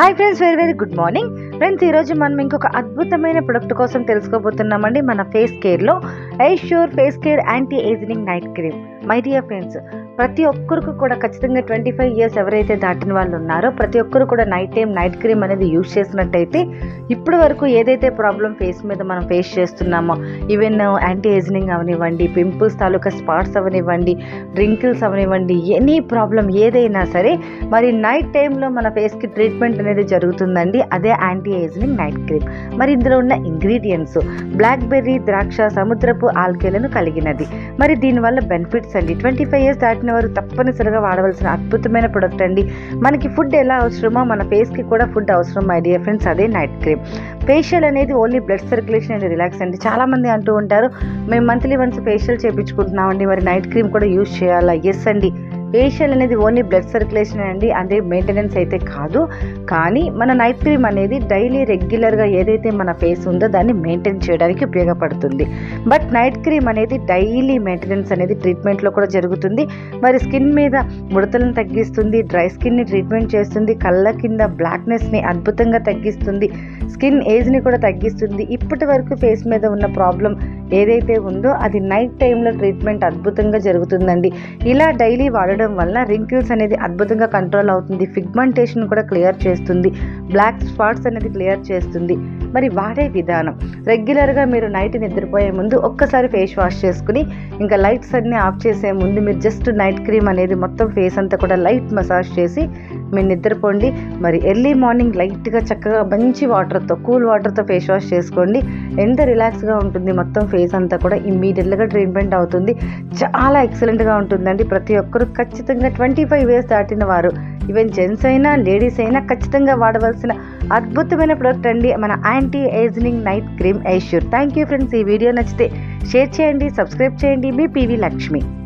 hi friends very very good morning friends ఈరోజు మనం ఇంకొక అద్భుతమైన ప్రొడక్ట్ కోసం తెలుసుకోబోతున్నామండి మన ఫేస్ కేర్లో ఐష్యూర్ face care anti aging night cream my dear friends ప్రతి ఒక్కరికి కూడా ఖచ్చితంగా ట్వంటీ ఫైవ్ ఇయర్స్ ఎవరైతే దాటిన వాళ్ళు ఉన్నారో ప్రతి ఒక్కరు కూడా నైట్ టైం నైట్ క్రీమ్ అనేది యూజ్ చేసినట్టయితే ఇప్పటి వరకు ఏదైతే ప్రాబ్లం ఫేస్ మీద మనం ఫేస్ చేస్తున్నామో ఈవెన్ యాంటీ ఏజింగ్ అవనివ్వండి పింపుల్స్ తాలూకా స్పాట్స్ అవనివ్వండి రింకిల్స్ అవనివ్వండి ఎనీ ప్రాబ్లం ఏదైనా సరే మరి నైట్ టైంలో మన ఫేస్కి ట్రీట్మెంట్ అనేది జరుగుతుందండి అదే యాంటీ ఏజింగ్ నైట్ క్రీమ్ మరి ఇందులో ఉన్న ఇంగ్రీడియంట్స్ బ్లాక్ బెర్రీ ద్రాక్ష సముద్రపు ఆల్కేలను కలిగినది మరి దీనివల్ల బెనిఫిట్స్ అండి ట్వంటీ ఫైవ్ ఇయర్స్ దాటిన వారు తప్పనిసరిగా వాడవలసిన అద్భుతమైన ప్రొడక్ట్ అండి మనకి ఫుడ్ ఎలా అవసరమో మన ఫేస్కి కూడా ఫుడ్ అవసరం మై డియర్ ఫ్రెండ్స్ అదే నైట్ క్రీమ్ ఫేషియల్ అనేది only blood circulation and relax అండి చాలామంది అంటూ ఉంటారు మేము మంత్లీ వన్స్ ఫేషియల్ చేయించుకుంటున్నామండి మరి నైట్ క్రీమ్ కూడా యూజ్ చేయాలా ఎస్ అండి ఫేషియల్ అనేది ఓన్లీ బ్లడ్ సర్క్యులేషన్ అండి అదే మెయింటెనెన్స్ అయితే కాదు కానీ మన నైట్ క్రీమ్ అనేది డైలీ రెగ్యులర్గా ఏదైతే మన ఫేస్ ఉందో దాన్ని మెయింటైన్ చేయడానికి ఉపయోగపడుతుంది బట్ నైట్ క్రీమ్ అనేది డైలీ మెయింటెనెన్స్ అనేది ట్రీట్మెంట్లో కూడా జరుగుతుంది మరి స్కిన్ మీద ముడతలను తగ్గిస్తుంది డ్రై స్కిన్ని ట్రీట్మెంట్ చేస్తుంది కళ్ళ కింద బ్లాక్నెస్ని అద్భుతంగా తగ్గిస్తుంది స్కిన్ ఏజ్ని కూడా తగ్గిస్తుంది ఇప్పటి వరకు ఫేస్ మీద ఉన్న ప్రాబ్లం ఏదైతే ఉందో అది నైట్ టైంలో ట్రీట్మెంట్ అద్భుతంగా జరుగుతుందండి ఇలా డైలీ వాడడం వల్ల రింకిల్స్ అనేది అద్భుతంగా కంట్రోల్ అవుతుంది ఫిగ్మెంటేషన్ కూడా క్లియర్ చేస్తుంది బ్లాక్ స్పాట్స్ అనేది క్లియర్ చేస్తుంది మరి వాడే విధానం రెగ్యులర్గా మీరు నైట్ నిద్రపోయే ముందు ఒక్కసారి ఫేస్ వాష్ చేసుకుని ఇంకా లైట్స్ అన్నీ ఆఫ్ చేసే ముందు మీరు జస్ట్ నైట్ క్రీమ్ అనేది మొత్తం ఫేస్ అంతా కూడా లైట్ మసాజ్ చేసి మీరు నిద్రపోండి మరి ఎర్లీ మార్నింగ్ లైట్గా చక్కగా మంచి వాటర్తో కూల్ వాటర్తో ఫేస్ వాష్ చేసుకోండి ఎంత రిలాక్స్గా ఉంటుంది మొత్తం ఫేస్ అంతా కూడా ఇమ్మీడియట్గా ట్రీట్మెంట్ అవుతుంది చాలా ఎక్సలెంట్గా ఉంటుందండి ప్రతి ఒక్కరు ఖచ్చితంగా ట్వంటీ ఫైవ్ ఇయర్స్ దాటిన వారు ఈవెన్ జెంట్స్ అయినా లేడీస్ అయినా ఖచ్చితంగా వాడవలసిన అద్భుతమైన ప్రోడక్ట్ అండి మన యాంటీ ఏజింగ్ నైట్ క్రీమ్ ఐష్యూర్ థ్యాంక్ యూ ఫ్రెండ్స్ ఈ వీడియో నచ్చితే షేర్ చేయండి సబ్స్క్రైబ్ చేయండి మీ పీవీ లక్ష్మి